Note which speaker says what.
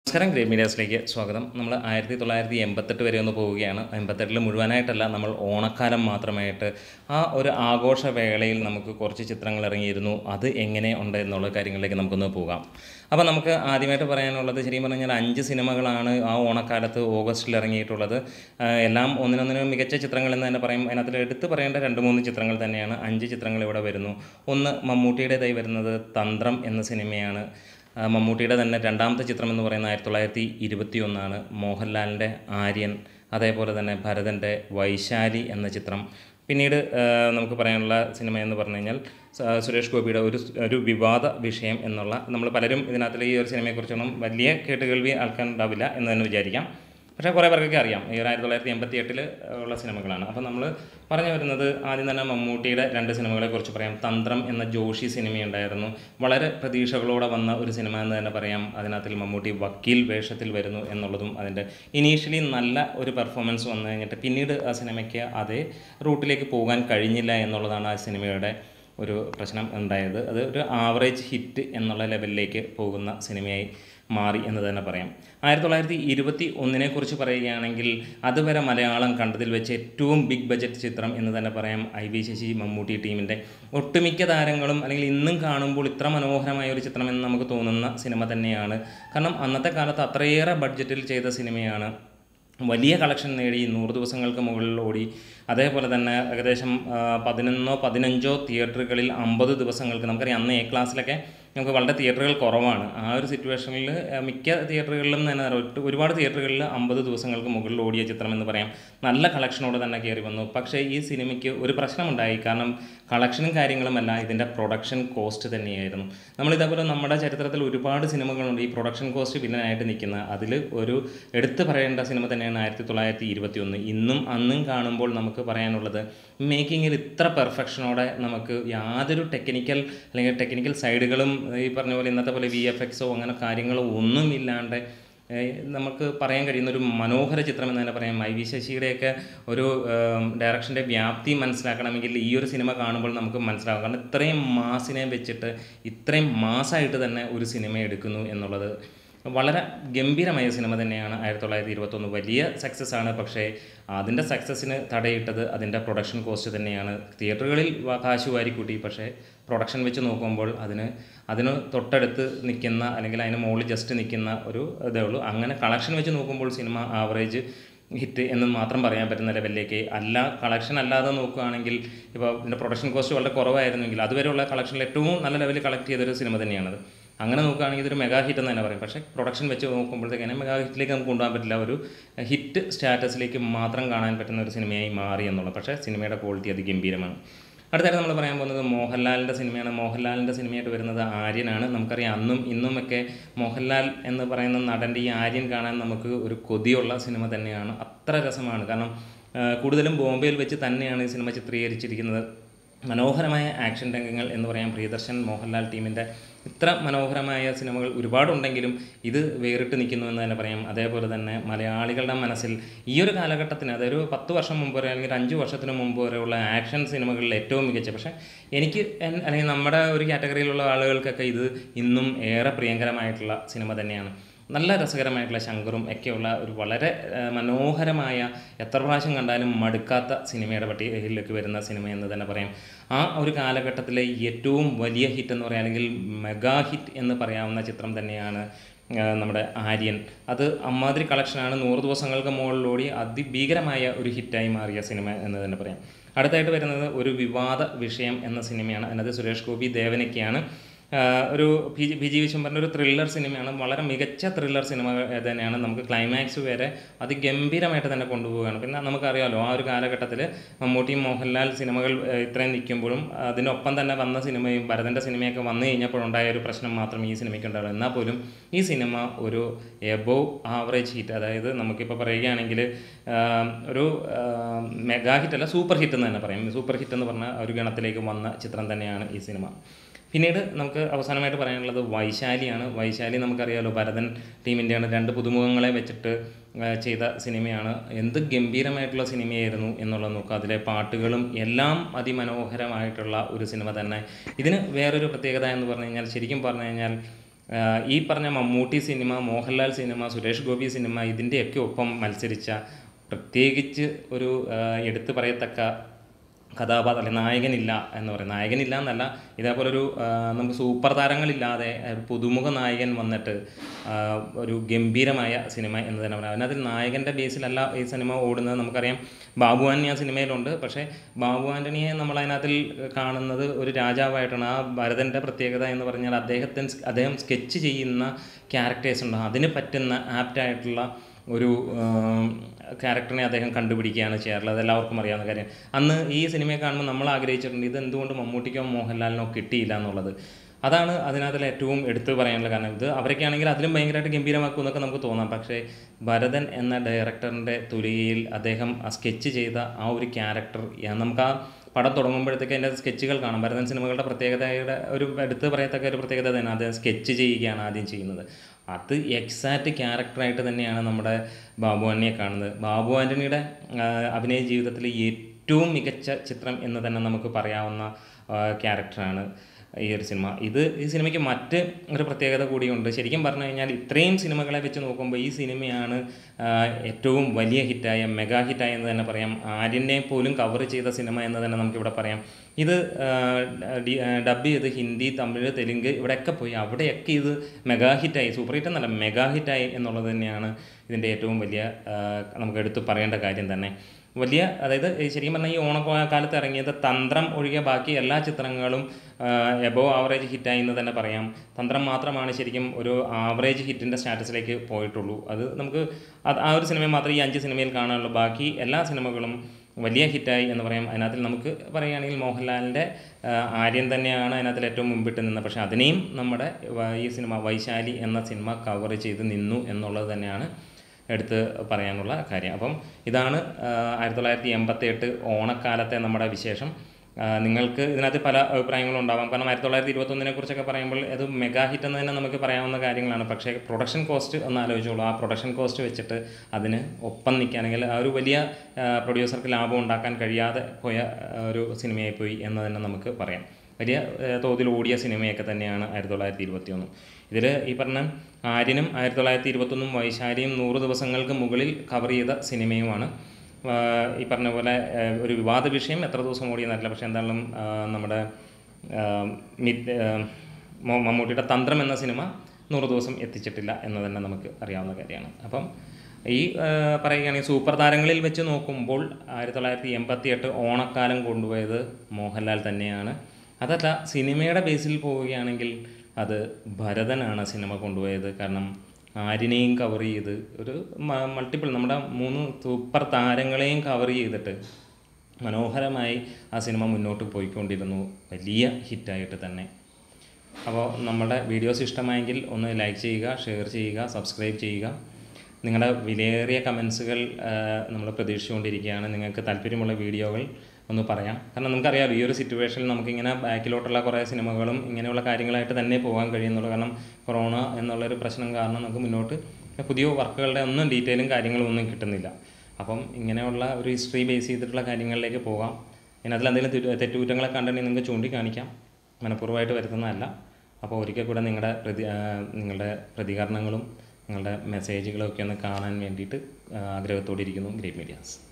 Speaker 1: നമസ്കാരം ഗ്രേ മീഡിയാസിലേക്ക് സ്വാഗതം നമ്മൾ ആയിരത്തി തൊള്ളായിരത്തി എൺപത്തെട്ട് വരെ ഒന്ന് പോവുകയാണ് എൺപത്തെട്ടിൽ മുഴുവനായിട്ടല്ല നമ്മൾ ഓണക്കാലം മാത്രമായിട്ട് ആ ഒരു ആഘോഷവേളയിൽ നമുക്ക് കുറച്ച് ചിത്രങ്ങൾ ഇറങ്ങിയിരുന്നു അത് എങ്ങനെ ഉണ്ട് എന്നുള്ള കാര്യങ്ങളിലേക്ക് നമുക്കൊന്ന് പോകാം അപ്പോൾ നമുക്ക് ആദ്യമായിട്ട് പറയാനുള്ളത് ശരിക്കും പറഞ്ഞു കഴിഞ്ഞാൽ അഞ്ച് സിനിമകളാണ് ആ ഓണക്കാലത്ത് ഓഗസ്റ്റിൽ ഇറങ്ങിയിട്ടുള്ളത് ആ, എല്ലാം ഒന്നിനൊന്നിനും മികച്ച ചിത്രങ്ങൾ എന്ന് തന്നെ പറയും അതിനകത്തിൽ എടുത്തു പറയേണ്ട രണ്ട് മൂന്ന് ചിത്രങ്ങൾ തന്നെയാണ് അഞ്ച് ചിത്രങ്ങൾ ഇവിടെ വരുന്നു ഒന്ന് മമ്മൂട്ടിയുടേതായി വരുന്നത് തന്ത്രം എന്ന സിനിമയാണ് ആ, മമ്മൂട്ടിയുടെ തന്നെ രണ്ടാമത്തെ ചിത്രം എന്ന് പറയുന്നത് ആയിരത്തി തൊള്ളായിരത്തി ഇരുപത്തി ഒന്നാണ് മോഹൻലാലിൻ്റെ ആര്യൻ അതേപോലെ തന്നെ ഭരതൻ്റെ വൈശാലി എന്ന ചിത്രം പിന്നീട് ആ, നമുക്ക് പറയാനുള്ള സിനിമ എന്ന് പറഞ്ഞു കഴിഞ്ഞാൽ സ- സുരേഷ് ഗോപിയുടെ ഒരു സ്- ഒരു വിവാദ വിഷയം എന്നുള്ള നമ്മൾ പലരും ഇതിനകത്തിൽ ഈ ഒരു സിനിമയെക്കുറിച്ചൊന്നും വലിയ കേട്ടുകേൾവി ആൾക്കാരുണ്ടാവില്ല എന്ന് തന്നെ വിചാരിക്കാം പക്ഷേ കുറേ പേർക്കൊക്കെ അറിയാം ഈ ഒരു ആയിരത്തി തൊള്ളായിരത്തി എൺപത്തി എട്ടിൽ ഉള്ള സിനിമകളാണ് അപ്പോൾ നമ്മൾ പറഞ്ഞു വരുന്നത് ആദ്യം തന്നെ മമ്മൂട്ടിയുടെ രണ്ട് സിനിമകളെക്കുറിച്ച് പറയാം തന്ത്രം എന്ന ജോഷി സിനിമയുണ്ടായിരുന്നു വളരെ പ്രതീക്ഷകളോടെ വന്ന ഒരു സിനിമ എന്ന് തന്നെ പറയാം അതിനകത്തിൽ മമ്മൂട്ടി വക്കീൽ വേഷത്തിൽ വരുന്നു എന്നുള്ളതും അതിൻ്റെ ഇനീഷ്യലി നല്ല ഒരു പെർഫോമൻസ് വന്നു കഴിഞ്ഞിട്ട് പിന്നീട് ആ സിനിമയ്ക്ക് അതേ റൂട്ടിലേക്ക് പോകാൻ കഴിഞ്ഞില്ല എന്നുള്ളതാണ് ആ സിനിമയുടെ ഒരു പ്രശ്നം ഉണ്ടായത് അത് ഒരു ആവറേജ് ഹിറ്റ് എന്നുള്ള ലെവലിലേക്ക് പോകുന്ന സിനിമയായി മാറി എന്ന് തന്നെ പറയാം ആയിരത്തി തൊള്ളായിരത്തി ഇരുപത്തി ഒന്നിനെ കുറിച്ച് പറയുകയാണെങ്കിൽ അതുവരെ മലയാളം കണ്ടതിൽ വെച്ച് ഏറ്റവും ബിഗ് ബജറ്റ് ചിത്രം എന്ന് തന്നെ പറയാം ഐ വി ശശി മമ്മൂട്ടി ടീമിൻ്റെ ഒട്ടുമിക്ക താരങ്ങളും അല്ലെങ്കിൽ ഇന്നും കാണുമ്പോൾ ഇത്ര മനോഹരമായ ഒരു ചിത്രം എന്ന് നമുക്ക് തോന്നുന്ന സിനിമ തന്നെയാണ് കാരണം അന്നത്തെ കാലത്ത് അത്രയേറെ ബഡ്ജറ്റിൽ ചെയ്ത സിനിമയാണ് വലിയ കളക്ഷൻ നേടി നൂറ് ദിവസങ്ങൾക്ക് മുകളിൽ ഓടി അതേപോലെ തന്നെ ഏകദേശം ആ, പതിനൊന്നോ പതിനഞ്ചോ തിയേറ്ററുകളിൽ അമ്പത് ദിവസങ്ങൾക്ക് നമുക്കറിയാം അന്ന് എ ക്ലാസ്സിലൊക്കെ നമുക്ക് വളരെ തിയേറ്ററുകൾ കുറവാണ് ആ ഒരു സിറ്റുവേഷനിൽ മിക്ക തിയേറ്ററുകളിലും തന്നെ ഒട്ട് ഒരുപാട് തിയേറ്ററുകളിൽ അമ്പത് ദിവസങ്ങൾക്ക് മുകളിൽ ഓടിയ ചിത്രം എന്ന് പറയാം നല്ല കളക്ഷനോട് തന്നെ കയറി വന്നു പക്ഷേ ഈ സിനിമയ്ക്ക് ഒരു പ്രശ്നമുണ്ടായി കാരണം കളക്ഷനും കാര്യങ്ങളുമല്ല ഇതിൻ്റെ പ്രൊഡക്ഷൻ കോസ്റ്റ് തന്നെയായിരുന്നു നമ്മൾ ഇതേപോലെ നമ്മുടെ ചരിത്രത്തിൽ ഒരുപാട് സിനിമകളുണ്ട് ഈ പ്രൊഡക്ഷൻ കോസ്റ്റ് വില്ലനായിട്ട് നിൽക്കുന്ന അതിൽ ഒരു എടുത്തു പറയേണ്ട സിനിമ തന്നെയാണ് ആയിരത്തി തൊള്ളായിരത്തി ഇരുപത്തി ഒന്ന് ഇന്നും അന്നും കാണുമ്പോൾ നമുക്ക് പറയാനുള്ളത് മേക്കിങ്ങിൽ ഇത്ര പെർഫെക്ഷനോടെ നമുക്ക് യാതൊരു ടെക്നിക്കൽ അല്ലെങ്കിൽ ടെക്നിക്കൽ സൈഡുകളും ഈ പറഞ്ഞ പോലെ ഇന്നത്തെ പോലെ വി എഫ് എക്സോ അങ്ങനെ കാര്യങ്ങളോ ഒന്നുമില്ലാണ്ട് ഏഹ് നമുക്ക് പറയാൻ കഴിയുന്ന ഒരു മനോഹര ചിത്രം എന്ന് തന്നെ പറയാം ഐ വി ശശിയുടെയൊക്കെ ഒരു ഡയറക്ഷൻ്റെ വ്യാപ്തി മനസ്സിലാക്കണമെങ്കിൽ ഈ ഒരു സിനിമ കാണുമ്പോൾ നമുക്ക് മനസ്സിലാകും കാരണം ഇത്രയും മാസിനെ വെച്ചിട്ട് ഇത്രയും മാസമായിട്ട് തന്നെ ഒരു സിനിമ എടുക്കുന്നു എന്നുള്ളത് വളരെ ഗംഭീരമായ സിനിമ തന്നെയാണ് ആയിരത്തി തൊള്ളായിരത്തി ഇരുപത്തൊന്ന് വലിയ സക്സസ് ആണ് പക്ഷേ അതിൻ്റെ സക്സസ്സിന് തടയിട്ടത് അതിൻ്റെ പ്രൊഡക്ഷൻ കോസ്റ്റ് തന്നെയാണ് തിയേറ്ററുകളിൽ വ- കാശ് വാരി കൂട്ടി പക്ഷേ പ്രൊഡക്ഷൻ വെച്ച് നോക്കുമ്പോൾ അതിന് അതിന് തൊട്ടടുത്ത് നിൽക്കുന്ന അല്ലെങ്കിൽ അതിന് മുകളിൽ ജസ്റ്റ് നിൽക്കുന്ന ഒരു ഇതേ ഉള്ളൂ അങ്ങനെ കളക്ഷൻ വെച്ച് നോക്കുമ്പോൾ സിനിമ ആവറേജ് ഹിറ്റ് എന്ന് മാത്രം പറയാൻ പറ്റുന്ന ലെവലിലേക്ക് അല്ല കളക്ഷൻ അല്ലാതെ നോക്കുകയാണെങ്കിൽ ഇപ്പോൾ ഇതിൻ്റെ പ്രൊഡക്ഷൻ കോസ്റ്റ് വളരെ കുറവായിരുന്നെങ്കിൽ അതുവരെയുള്ള കളക്ഷനിൽ ഏറ്റവും നല്ല ലെവലിൽ കളക്ട് ചെയ്തൊരു സിനിമ തന്നെയാണത് അങ്ങനെ നോക്കുകയാണെങ്കിൽ ഇതൊരു മെഗാ ഹിറ്റ് എന്ന് തന്നെ പറയും പക്ഷേ പ്രൊഡക്ഷൻ വെച്ച് നോക്കുമ്പോഴത്തേക്കാണ് മെഗാ ഹിറ്റിലേക്ക് നമുക്ക് കൊണ്ടുപോകാൻ പറ്റില്ല ഒരു ഹിറ്റ് സ്റ്റാറ്റസിലേക്ക് മാത്രം കാണാൻ പറ്റുന്ന ഒരു സിനിമയായി മാറി എന്നുള്ളത് പക്ഷേ സിനിമയുടെ ക്വാളിറ്റി അതിഗംഭീരമാണ് അടുത്തായിട്ട് നമ്മൾ പറയാൻ പോകുന്നത് മോഹൻലാലിൻ്റെ സിനിമയാണ് മോഹൻലാലിൻ്റെ സിനിമയായിട്ട് വരുന്നത് ആര്യനാണ് നമുക്കറിയാം അന്നും ഇന്നുമൊക്കെ മോഹൻലാൽ എന്ന് പറയുന്ന നടൻ്റെ ഈ ആര്യൻ കാണാൻ നമുക്ക് ഒരു കൊതിയുള്ള സിനിമ തന്നെയാണ് അത്ര രസമാണ് കാരണം ആ, കൂടുതലും ബോംബെയിൽ വെച്ച് തന്നെയാണ് ഈ സിനിമ ചിത്രീകരിച്ചിരിക്കുന്നത് മനോഹരമായ ആക്ഷൻ രംഗങ്ങൾ എന്ന് പറയാം പ്രിയദർശൻ മോഹൻലാൽ ടീമിൻ്റെ ഇത്ര മനോഹരമായ സിനിമകൾ ഒരുപാടുണ്ടെങ്കിലും ഇത് വേറിട്ട് നിൽക്കുന്നു എന്ന് തന്നെ പറയാം അതേപോലെ തന്നെ മലയാളികളുടെ മനസ്സിൽ ഈ ഒരു കാലഘട്ടത്തിന് അതൊരു പത്ത് വർഷം മുമ്പ് വരെ അല്ലെങ്കിൽ ഒരു അഞ്ച് വർഷത്തിന് മുമ്പ് വരെയുള്ള ആക്ഷൻ സിനിമകളിൽ ഏറ്റവും മികച്ച പക്ഷേ എനിക്ക് എൻ- അല്ലെങ്കിൽ നമ്മുടെ ഒരു കാറ്റഗറിയിലുള്ള ആളുകൾക്കൊക്കെ ഇത് ഇന്നും ഏറെ പ്രിയങ്കരമായിട്ടുള്ള സിനിമ തന്നെയാണ് നല്ല രസകരമായിട്ടുള്ള ശങ്കറും ഒക്കെയുള്ള ഒരു വളരെ ആ, മനോഹരമായ എത്ര പ്രാവശ്യം കണ്ടാലും മടുക്കാത്ത സിനിമയുടെ പട്ടികയിലേക്ക് വരുന്ന സിനിമ എന്ന് തന്നെ പറയാം ആ ഒരു കാലഘട്ടത്തിലെ ഏറ്റവും വലിയ ഹിറ്റ് എന്ന് പറയാം അല്ലെങ്കിൽ മെഗാ ഹിറ്റ് എന്ന് പറയാവുന്ന ചിത്രം തന്നെയാണ് ആ, നമ്മുടെ ആര്യൻ അത് അമ്മാതിരി കളക്ഷനാണ് നൂറ് ദിവസങ്ങൾക്ക് മുകളിലോടി അതിഭീകരമായ ഒരു ഹിറ്റായി മാറിയ സിനിമ എന്ന് തന്നെ പറയാം അടുത്തായിട്ട് വരുന്നത് ഒരു വിവാദ വിഷയം എന്ന സിനിമയാണ് അതിനകത്ത് സുരേഷ് ഗോപി ദേവനൊക്കെയാണ് ആഹ് ഒരു പി ജി പി ജി വിശ്വംഭരൻ്റെ ഒരു ത്രില്ലർ സിനിമയാണ് വളരെ മികച്ച ത്രില്ലർ സിനിമ തന്നെയാണ് നമുക്ക് ക്ലൈമാക്സ് വരെ അതിഗംഭീരമായിട്ട് തന്നെ കൊണ്ടുപോവുകയാണ് പിന്നെ നമുക്കറിയാമല്ലോ ആ ഒരു കാലഘട്ടത്തിൽ മമ്മൂട്ടി മോഹൻലാൽ സിനിമകൾ ആഹ് ഇത്രയും നിൽക്കുമ്പോഴും അതിനൊപ്പം തന്നെ വന്ന സിനിമയും ഭരതൻ്റെ സിനിമയൊക്കെ വന്നു കഴിഞ്ഞപ്പോഴുണ്ടായ ഒരു പ്രശ്നം മാത്രം ഈ സിനിമയ്ക്ക് ഉണ്ടാവുള്ളൂ എന്നാൽ പോലും ഈ സിനിമ ഒരു എബോവ് ആവറേജ് ഹിറ്റ് അതായത് നമുക്കിപ്പോൾ പറയുകയാണെങ്കിൽ ആഹ് ഒരു മെഗാ ഹിറ്റ് അല്ല സൂപ്പർ ഹിറ്റ് എന്ന് തന്നെ പറയും സൂപ്പർ ഹിറ്റ് എന്ന് പറഞ്ഞ ഒരു ഗണത്തിലേക്ക് വന്ന ചിത്രം തന്നെയാണ് ഈ സിനിമ പിന്നീട് നമുക്ക് അവസാനമായിട്ട് പറയാനുള്ളത് വൈശാലിയാണ് വൈശാലി നമുക്കറിയാമല്ലോ ഭരതൻ ടീമിൻ്റെയാണ് രണ്ട് പുതുമുഖങ്ങളെ വെച്ചിട്ട് ആ, ചെയ്ത സിനിമയാണ് എന്ത് ഗംഭീരമായിട്ടുള്ള സിനിമയായിരുന്നു എന്നുള്ളത് നോക്കുക അതിലെ പാട്ടുകളും എല്ലാം അതിമനോഹരമായിട്ടുള്ള ഒരു സിനിമ തന്നെ ഇതിന് വേറൊരു പ്രത്യേകത എന്ന് പറഞ്ഞു കഴിഞ്ഞാൽ ശരിക്കും പറഞ്ഞു കഴിഞ്ഞാൽ ആഹ് ഈ പറഞ്ഞ മമ്മൂട്ടി സിനിമ മോഹൻലാൽ സിനിമ സുരേഷ് ഗോപി സിനിമ ഇതിൻ്റെയൊക്കെ ഒപ്പം മത്സരിച്ച പ്രത്യേകിച്ച് ഒരു ആഹ് എടുത്തു പറയത്തക്ക കഥാപാത്രം അല്ലെ നായകനില്ല എന്ന് പറയും നായകനില്ല എന്നല്ല ഇതേപോലെ ഒരു ആഹ് നമുക്ക് സൂപ്പർ താരങ്ങളില്ലാതെ ഒരു പുതുമുഖ നായകൻ വന്നിട്ട് ആഹ് ഒരു ഗംഭീരമായ സിനിമ എന്ന് തന്നെ പറയാം അതിനകത്ത് നായകൻ്റെ ബേസിലല്ല ഈ സിനിമ ഓടുന്നത് നമുക്കറിയാം ബാബു ആൻ്റണി ആ സിനിമയിലുണ്ട് പക്ഷേ ബാബു ആൻ്റണിയെ നമ്മൾ അതിനകത്തിൽ കാണുന്നത് ഒരു രാജാവായിട്ടാണ് ആ ഭരതൻ്റെ പ്രത്യേകത എന്ന് പറഞ്ഞാൽ അദ്ദേഹത്തിന് അദ്ദേഹം സ്കെച്ച് ചെയ്യുന്ന ക്യാരക്ടേഴ്സ് ഉണ്ട് അതിന് പറ്റുന്ന ആപ്റ്റായിട്ടുള്ള ഒരു ക്യാരക്ടറിനെ അദ്ദേഹം കണ്ടുപിടിക്കുകയാണ് ചെയ്യാറുള്ളത് അതെല്ലാവർക്കും അറിയാവുന്ന കാര്യം അന്ന് ഈ സിനിമയെ കാണുമ്പോൾ നമ്മൾ ആഗ്രഹിച്ചിട്ടുണ്ട് ഇത് എന്തുകൊണ്ട് മമ്മൂട്ടിക്കോ മോഹൻലാലിനോ കിട്ടിയില്ല എന്നുള്ളത് അതാണ് അതിനകത്തിൽ ഏറ്റവും എടുത്തു പറയാനുള്ള കാരണം ഇത് അവരൊക്കെയാണെങ്കിൽ അതിലും ഭയങ്കരമായിട്ട് ഗംഭീരമാക്കും എന്നൊക്കെ നമുക്ക് തോന്നാം പക്ഷേ ഭരതൻ എന്ന ഡയറക്ടറിൻ്റെ തുലികയിൽ അദ്ദേഹം ആ സ്കെച്ച് ചെയ്ത ആ ഒരു ക്യാരക്ടർ നമുക്ക് ആ പടം തുടങ്ങുമ്പോഴത്തേക്ക് അതിൻ്റെ സ്കെച്ചുകൾ കാണാം ഭരതൻ സിനിമകളുടെ പ്രത്യേകതയുടെ ഒരു എടുത്ത് പറയത്തക്ക ഒരു പ്രത്യേകത തന്നെ അദ്ദേഹം സ്കെച്ച് ചെയ്യുകയാണ് ആദ്യം ചെയ്യുന്നത് അത് എക്സാക്റ്റ് ക്യാരക്ടറായിട്ട് തന്നെയാണ് നമ്മുടെ ബാബു ആൻ്റണിയെ കാണുന്നത് ബാബു ആൻ്റണിയുടെ ആ, അഭിനയ ജീവിതത്തിൽ ഏറ്റവും മികച്ച ചിത്രം എന്ന് തന്നെ നമുക്ക് പറയാവുന്ന ആ, ക്യാരക്ടറാണ് ഈ ഒരു സിനിമ ഇത് ഈ സിനിമയ്ക്ക് മറ്റ് ഒരു പ്രത്യേകത കൂടിയുണ്ട് ശരിക്കും പറഞ്ഞു കഴിഞ്ഞാൽ ഇത്രയും സിനിമകളെ വെച്ച് നോക്കുമ്പോൾ ഈ സിനിമയാണ് ആ, ഏറ്റവും വലിയ ഹിറ്റായ മെഗാ ഹിറ്റായ എന്ന് തന്നെ പറയാം ആര്യനെ പോലും കവർ ചെയ്ത സിനിമ എന്ന് തന്നെ നമുക്കിവിടെ പറയാം ഇത് ആ, ഡി- ആ, ഡബ് ചെയ്ത് ഹിന്ദി തമിഴ് തെലുങ്ക് ഇവിടെയൊക്കെ പോയി അവിടെയൊക്കെ ഇത് മെഗാ ഹിറ്റായി സൂപ്പർ ഹിറ്റ് എന്നല്ല മെഗാ ഹിറ്റായി എന്നുള്ളത് തന്നെയാണ് ഇതിൻ്റെ ഏറ്റവും വലിയ ആ, നമുക്ക് എടുത്ത് പറയേണ്ട കാര്യം തന്നെ വലിയ അതായത് ഈ ശരിക്കും പറഞ്ഞാൽ ഈ ഓണക്കാലത്ത് ഇറങ്ങിയത് തന്ത്രം ഒഴികെ ബാക്കി എല്ലാ ചിത്രങ്ങളും എബോ ആവറേജ് ഹിറ്റായി എന്ന് തന്നെ പറയാം തന്ത്രം മാത്രമാണ് ശരിക്കും ഒരു ആവറേജ് ഹിറ്റിൻ്റെ സ്റ്റാറ്റസിലേക്ക് പോയിട്ടുള്ളൂ അത് നമുക്ക് അത് ആ ഒരു സിനിമ മാത്രമേ ഈ അഞ്ച് സിനിമയിൽ കാണാനുള്ളൂ ബാക്കി എല്ലാ സിനിമകളും വലിയ ഹിറ്റായി എന്ന് പറയാം അതിനകത്തിൽ നമുക്ക് പറയുകയാണെങ്കിൽ മോഹൻലാലിൻ്റെ ആ, ആര്യൻ തന്നെയാണ് അതിനകത്തിൽ ഏറ്റവും മുമ്പിട്ട് നിന്നത് പക്ഷേ അതിനെയും നമ്മുടെ വ- ഈ സിനിമ വൈശാലി എന്ന സിനിമ കവർ ചെയ്ത് നിന്നു എന്നുള്ളത് തന്നെയാണ് എടുത്ത് പറയാനുള്ള കാര്യം അപ്പം ഇതാണ് ആയിരത്തി തൊള്ളായിരത്തി എൺപത്തി എട്ട് ഓണക്കാലത്തെ നമ്മുടെ വിശേഷം ആ, നിങ്ങൾക്ക് ഇതിനകത്ത് പല അഭിപ്രായങ്ങളും ഉണ്ടാവാം കാരണം ആയിരത്തി തൊള്ളായിരത്തി ഇരുപത്തൊന്നിനെ കുറിച്ചൊക്കെ പറയുമ്പോൾ അത് മെഗാ ഹിറ്റ് എന്ന് തന്നെ നമുക്ക് പറയാവുന്ന കാര്യങ്ങളാണ് പക്ഷേ പ്രൊഡക്ഷൻ കോസ്റ്റ് ഒന്ന് ആലോചിച്ചോളൂ ആ പ്രൊഡക്ഷൻ കോസ്റ്റ് വെച്ചിട്ട് അതിന് ഒപ്പം നിൽക്കുകയാണെങ്കിൽ ആ ഒരു വലിയ പ്രൊഡ്യൂസർക്ക് ലാഭം ഉണ്ടാക്കാൻ കഴിയാതെ പോയ ആ, ഒരു സിനിമയായി പോയി എന്ന് തന്നെ നമുക്ക് പറയാം വലിയ ഏഹ്, തോതിൽ ഓടിയ സിനിമയൊക്കെ തന്നെയാണ് ആയിരത്തി തൊള്ളായിരത്തി ഇരുപത്തി ഒന്ന് ഇതിൽ ഈ പറഞ്ഞ ആര്യനും ആയിരത്തി തൊള്ളായിരത്തി ഇരുപത്തൊന്നും വൈശാലിയും നൂറ് ദിവസങ്ങൾക്ക് മുകളിൽ കവർ ചെയ്ത സിനിമയുമാണ് ആഹ് ഈ പറഞ്ഞ പോലെ ഏഹ്, ഒരു വിവാദ വിഷയം എത്ര ദിവസം ഓടിയെന്നറിയില്ല പക്ഷേ എന്തായാലും ആഹ്, നമ്മുടെ ആഹ്, മിത് ആഹ്, മോ- മമ്മൂട്ടിയുടെ തന്ത്രം എന്ന സിനിമ നൂറ് ദിവസം എത്തിച്ചിട്ടില്ല എന്ന് തന്നെ നമുക്ക് അറിയാവുന്ന കാര്യമാണ് അപ്പം ഈ ആഹ്, പറയുകയാണെങ്കിൽ സൂപ്പർ താരങ്ങളിൽ വെച്ച് നോക്കുമ്പോൾ ആയിരത്തി തൊള്ളായിരത്തി എൺപത്തി എട്ട് ഓണക്കാലം കൊണ്ടുപോയത് മോഹൻലാൽ തന്നെയാണ് അതല്ല സിനിമയുടെ ബേസിൽ പോവുകയാണെങ്കിൽ അത് ഭരതനാണ് സിനിമ കൊണ്ടുപോയത് കാരണം ആര്യനെയും കവർ ചെയ്ത് ഒരു മൾട്ടിപ്പിൾ നമ്മുടെ മൂന്ന് സൂപ്പർ താരങ്ങളെയും കവർ ചെയ്തിട്ട് മനോഹരമായി ആ സിനിമ മുന്നോട്ട് പോയിക്കൊണ്ടിരുന്നു വലിയ ഹിറ്റായിട്ട് തന്നെ അപ്പോൾ നമ്മുടെ വീഡിയോസ് ഇഷ്ടമായെങ്കിൽ ഒന്ന് ലൈക്ക് ചെയ്യുക ഷെയർ ചെയ്യുക സബ്സ്ക്രൈബ് ചെയ്യുക നിങ്ങളുടെ വിലയേറിയ കമൻസുകൾ നമ്മൾ പ്രതീക്ഷിച്ചുകൊണ്ടിരിക്കുകയാണ് നിങ്ങൾക്ക് താല്പര്യമുള്ള വീഡിയോകൾ ഒന്ന് പറയാം കാരണം നമുക്കറിയാമല്ലോ ഈ ഒരു സിറ്റുവേഷനിൽ നമുക്കിങ്ങനെ ബാക്കിലോട്ടുള്ള കുറേ സിനിമകളും ഇങ്ങനെയുള്ള കാര്യങ്ങളായിട്ട് തന്നെ പോകാൻ കഴിയുന്നുള്ളൂ കാരണം കൊറോണ എന്നുള്ളൊരു പ്രശ്നം കാരണം നമുക്ക് മുന്നോട്ട് പുതിയ വർക്കുകളുടെ ഒന്നും ഡീറ്റെയിലും കാര്യങ്ങളും ഒന്നും കിട്ടുന്നില്ല അപ്പം ഇങ്ങനെയുള്ള ഒരു ഹിസ്റ്ററി ബേസ് ചെയ്തിട്ടുള്ള കാര്യങ്ങളിലേക്ക് പോകാം ഇനി അതിൽ എന്തെങ്കിലും തെറ്റു- തെറ്റുകുറ്റങ്ങളൊക്കെ കണ്ടിട്ടുണ്ടെങ്കിൽ നിങ്ങൾക്ക് ചൂണ്ടിക്കാണിക്കാം മനഃപൂർവ്വമായിട്ട് വരുത്തുന്നതല്ല അപ്പോൾ ഒരിക്കൽ കൂടെ നിങ്ങളുടെ പ്രതി ആ, നിങ്ങളുടെ പ്രതികരണങ്ങളും നിങ്ങളുടെ മെസ്സേജുകളും ഒക്കെ ഒന്ന് കാണാൻ വേണ്ടിയിട്ട് ആ, ആഗ്രഹത്തോടെ ഇരിക്കുന്നു ഗ്രേറ്റ് മീഡിയാസ്